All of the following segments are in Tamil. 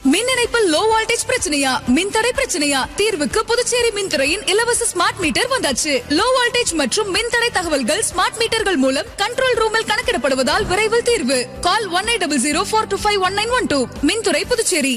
மின் இணைப்பில் லோ வோல்டேஜ் பிரச்சனையா மின்தடை பிரச்சனையா தீர்வுக்கு புதுச்சேரி மின்துறையின் இலவச ஸ்மார்ட் மீட்டர் வந்தாச்சு லோ வோல்டேஜ் மற்றும் மின்தடை தகவல்கள் ஸ்மார்ட் மீட்டர்கள் மூலம் கண்ட்ரோல் ரூமில் கணக்கிடப்படுவதால் விரைவில் தீர்வு call one eight double zero four two five one nine one two மின்துறை புதுச்சேரி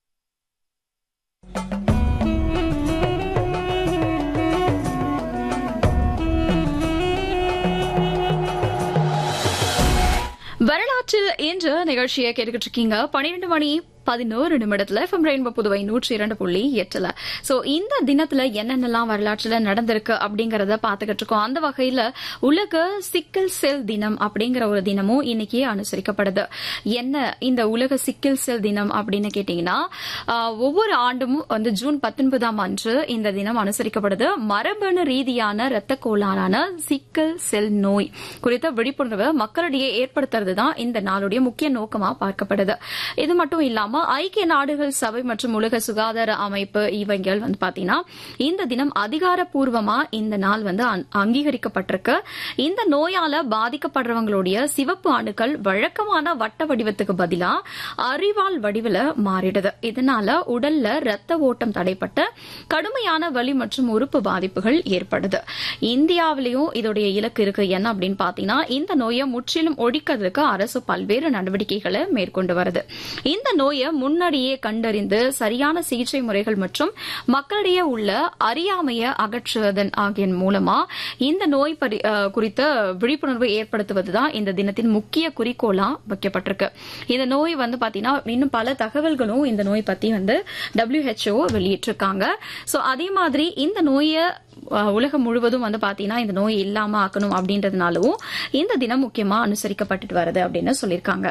வரலாற்றில் இன்று நிகழ்ச்சியை கேட்டுக்கிட்டு இருக்கீங்க பன்னிரண்டு மணி பதினோரு நிமிடத்துல எஃப்எம் ரெயின்போ புதுவை நூற்றி இரண்டு புள்ளி எட்டுல சோ இந்த தினத்துல என்னென்னலாம் வரலாற்றுல நடந்திருக்கு அப்படிங்கறத பாத்துக்கிட்டு இருக்கோம் அந்த வகையில உலக சிக்கல் செல் தினம் அப்படிங்கிற ஒரு தினமும் இன்னைக்கு அனுசரிக்கப்படுது என்ன இந்த உலக சிக்கல் செல் தினம் அப்படின்னு கேட்டீங்கன்னா ஆஹ், ஒவ்வொரு ஆண்டும் வந்து ஜூன் பத்தொன்பதாம் அன்று இந்த தினம் அனுசரிக்கப்படுது மரபணு ரீதியான இரத்த கோளாறான சிக்கல் செல் நோய் குறித்த விழிப்புணர்வை மக்களிடையே ஏற்படுத்துறது தான் இந்த நாளுடைய முக்கிய நோக்கமா பார்க்கப்படுது இது மட்டும் இல்லாம ஐக்கிய நாடுகள் சபை மற்றும் உலக சுகாதார அமைப்பு இவைகள் வந்து பாத்தீங்கன்னா இந்த தினம் அதிகாரப்பூர்வமா இந்த நாள் வந்து அங்- அங்கீகரிக்கப்பட்டிருக்கு இந்த நோயால பாதிக்கப்படுறவங்களுடைய சிவப்பு அணுக்கள் வழக்கமான வட்ட வடிவத்துக்கு பதிலா அறிவால் வடிவில மாறிடுது இதனால உடல்ல ரத்த ஓட்டம் தடைப்பட்டு கடுமையான வலி மற்றும் உறுப்பு பாதிப்புகள் ஏற்படுது இந்தியாவிலையும் இதோடைய இலக்கு இருக்கு என்ன அப்படின்னு பாத்தீங்கன்னா இந்த நோயை முற்றிலும் ஒழிக்கிறதுக்கு அரசு பல்வேறு நடவடிக்கைகளை மேற்கொண்டு வருது இந்த நோயை முன்னாடியே கண்டறிந்து சரியான சிகிச்சை முறைகள் மற்றும் மக்களிடையே உள்ள அறியாமையை அகற்றுவதன் ஆகிய மூலமா இந்த நோய் பரி- அஹ், குறித்த விழிப்புணர்வை ஏற்படுத்துவதுதான் இந்த தினத்தின் முக்கிய குறிக்கோளா வைக்கப்பட்டிருக்கு இந்த நோய் வந்து பாத்தீங்கன்னா இன்னும் பல தகவல்களும் இந்த நோய் பத்தி வந்து WHO வெளியிட்டிருக்காங்க சோ அதே மாதிரி இந்த நோயை அஹ், உலகம் முழுவதும் வந்து பாத்தீங்கன்னா இந்த நோய் இல்லாம ஆக்கணும் அப்படின்றதுனாலவும் இந்த தினம் முக்கியமா அனுசரிக்கப்பட்டுட்டு வருது அப்படின்னு சொல்லியிருக்காங்க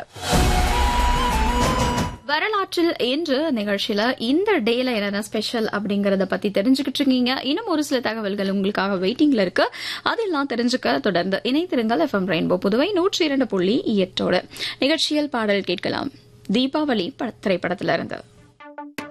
வரலாற்றில் இன்று நிகழ்ச்சியில இந்த டேல என்னென்ன ஸ்பெஷல் அப்படிங்கறத பத்தி தெரிஞ்சுக்கிட்டு இருக்கீங்க இன்னும் ஒரு சில தகவல்கள் உங்களுக்காக வெயிட்டிங்ல இருக்கு அதெல்லாம் தெரிஞ்சுக்க தொடர்ந்து இணைத்திருங்கள் எஃப்எம் ரெயின்போ புதுவை நூற்றி இரண்டு புள்ளி எட்டோடு நிகழ்ச்சியில் பாடல் கேட்கலாம் தீபாவளி பட- திரைப்படத்திலிருந்து